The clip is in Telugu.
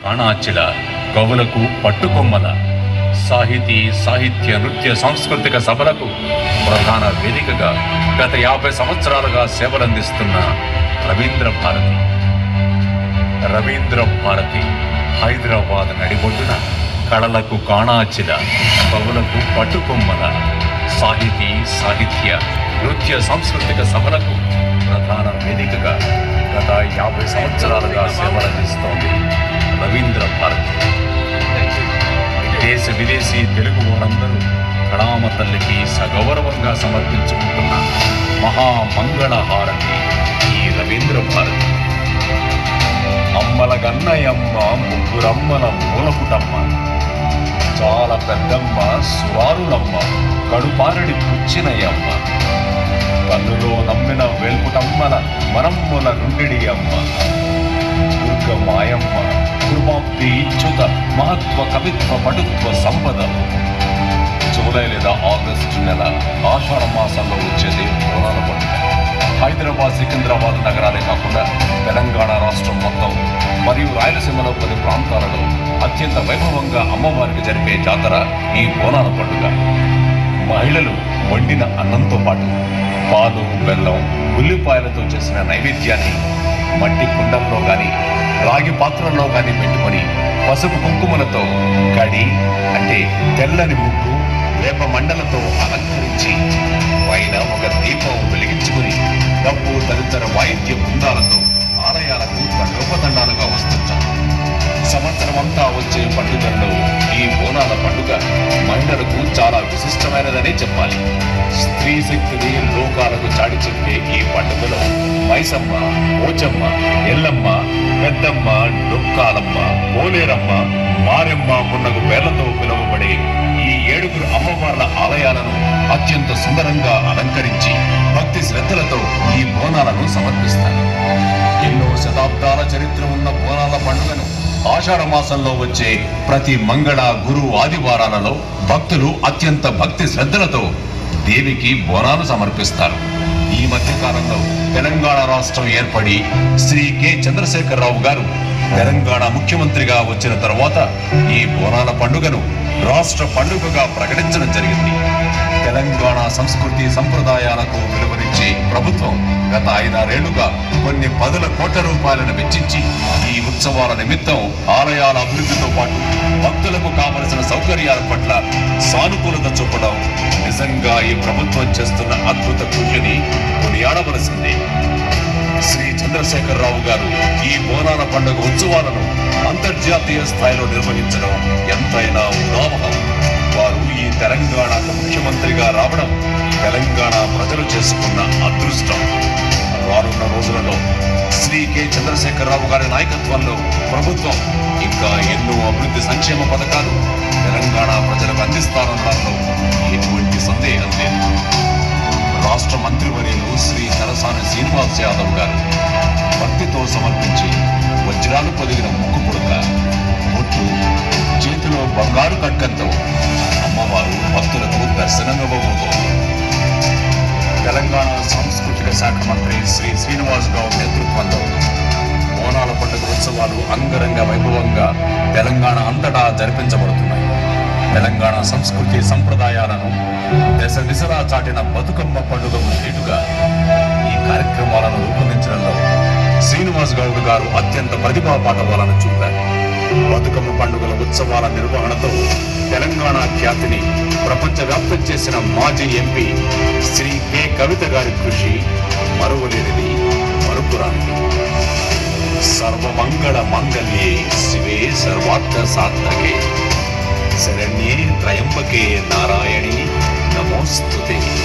కాణాచిల కవులకు పట్టుకొమ్మల సాహితీ సాహిత్య నృత్య సాంస్కృతిక సభలకు ప్రధాన వేదికగా గత యాభై సంవత్సరాలుగా సేవలందిస్తున్న రవీంద్ర భారతి రవీంద్ర భారతి హైదరాబాద్ నడిబొడ్డున కళలకు కాణాచిల కవులకు పట్టుకొమ్మల సాహితీ సాహిత్య నృత్య సాంస్కృతిక సభలకు ప్రధాన వేదికగా గత యాభై సంవత్సరాలుగా సేవలందిస్తోంది రవీంద్ర భారతి దేశ విదేశీ తెలుగు వారందరూ కళామ తల్లికి సగౌరవంగా సమర్పించుకుంటున్న మహామంగళ హారతి ఈ రవీంద్ర భారతి అమ్మల గన్నయమ్మ ముగ్గురమ్మల మూలపుటమ్మ చాలా పెద్దమ్మ సువారులమ్మ కడుపారడి పుచ్చినయమ్మ కన్నులో నమ్మిన వేల్పుటమ్మల మనమ్ముల నుండిడి అమ్మ దుర్గ మాయమ్మ కృపాప్తి ఇచ్చుత మహత్వ కవిత్వ పటుత్వ సంపద జూలై లేదా ఆగస్టు నెల ఆషాఢ మాసంలో వచ్చేది బోనాల పండుగ హైదరాబాద్ సికింద్రాబాద్ నగరాలే కాకుండా తెలంగాణ రాష్ట్రం మొత్తం మరియు రాయలసీమలో కొన్ని ప్రాంతాలలో అత్యంత వైభవంగా అమ్మవారికి జరిపే జాతర ఈ బోనాల పండుగ మహిళలు వండిన అన్నంతో పాటు పాలు బెల్లం ఉల్లిపాయలతో చేసిన నైవేద్యాన్ని మట్టి కుండల్లో గాని రాగి పాత్రల్లో గాని పెట్టుకొని పసుపు కుంకుమలతో కడి అంటే తెల్లని ముగ్గు వేప మండలతో అలంకరించి పైన ఒక దీపం వెలిగించుకుని డప్పు తదితర వాయిద్య బృందాలతో ఆలయాలకు తండోపతండాలుగా వస్తుంటారు సంవత్సరం అంతా వచ్చే పండుగల్లో ఈ బోనాల పండుగ మహిళలకు చాలా విశిష్టమైనదనే చెప్పాలి స్త్రీ శక్తిని లోకాలకు చాటి చెప్పే ఈ పండుగలో మైసమ్మ పోచమ్మ ఎల్లమ్మ పెద్దమ్మ డొక్కాలమ్మ పోలేరమ్మ మారెమ్మ మున్నగు పేర్లతో పిలువబడే ఈ ఏడుగురు అమ్మవార్ల ఆలయాలను అత్యంత సుందరంగా అలంకరించి భక్తి శ్రద్ధలతో ఈ బోనాలను సమర్పిస్తారు ఎన్నో శతాబ్దాల చరిత్ర ఉన్న బోనాల పండుగను ఆషాఢ మాసంలో వచ్చే ప్రతి మంగళ గురు ఆదివారాలలో భక్తులు అత్యంత భక్తి శ్రద్ధలతో దేవికి బోనాలు సమర్పిస్తారు ఈ మధ్య కాలంలో తెలంగాణ రాష్ట్రం ఏర్పడి శ్రీ కె చంద్రశేఖరరావు గారు తెలంగాణ ముఖ్యమంత్రిగా వచ్చిన తర్వాత ఈ బోనాల పండుగను రాష్ట్ర పండుగగా ప్రకటించడం జరిగింది తెలంగాణ సంస్కృతి సంప్రదాయాలకు విలువనిచ్చే ప్రభుత్వం గత ఐదారేళ్లుగా కొన్ని పదుల కోట్ల రూపాయలను వెచ్చించి ఈ ఉత్సవాల నిమిత్తం ఆలయాల అభివృద్ధితో పాటు భక్తులకు కావలసిన సౌకర్యాల పట్ల సానుకూలత చూపడం నిజంగా ఈ ప్రభుత్వం చేస్తున్న అద్భుత కృషిని కొనియాడవలసిందే శ్రీ చంద్రశేఖరరావు గారు ఈ బోనాల పండుగ ఉత్సవాలను అంతర్జాతీయ స్థాయిలో నిర్వహించడం ఎంతైనా ఉదాహరణ వారు ఈ తెలంగాణకు ముఖ్యమంత్రిగా రావడం తెలంగాణ ప్రజలు చేసుకున్న అదృష్టం రానున్న రోజులలో శ్రీ కె చంద్రశేఖరరావు గారి నాయకత్వంలో ప్రభుత్వం ఇంకా ఎన్నో అభివృద్ధి సంక్షేమ పథకాలు తెలంగాణ ప్రజలకు అందిస్తారనడంలో ఎటువంటి సందేహం లేదు రాష్ట్ర మంత్రివర్యులు శ్రీ తలసాని శ్రీనివాస్ యాదవ్ గారు భక్తితో సమర్పించి వజ్రాలు పొదిగిన ముక్కు పుడక బొట్టు చేతిలో బంగారు కట్కంతో అమ్మవారు భక్తులకు దర్శనమివ్వబోతోంది తెలంగాణ సాంస్కృతిక శాఖ మంత్రి శ్రీ శ్రీనివాస్ గౌడ్ నేతృత్వంలో బోనాల పండుగ ఉత్సవాలు అంగరంగ వైభవంగా తెలంగాణ అంతటా జరిపించబడుతున్నాయి తెలంగాణ సంస్కృతి సంప్రదాయాలను దశ దిశలా చాటిన బతుకమ్మ పండుగకు ధీటుగా ఈ కార్యక్రమాలను రూపొందించడంలో శ్రీనివాస్ గౌడ్ గారు అత్యంత ప్రతిభా పాఠవాలను చూపారు బతుకమ్మ పండుగల ఉత్సవాల నిర్వహణతో తెలంగాణ ఖ్యాతిని ప్రపంచవ్యాప్తం చేసిన మాజీ ఎంపీ శ్రీ కె కవిత గారి కృషి మరువలేనిది మరుపురానిది సర్వమంగళ మంగళ్యే శివే సర్వార్థ సాధకే శరణ్యే త్రయంబకే నారాయణి నమోస్తుతే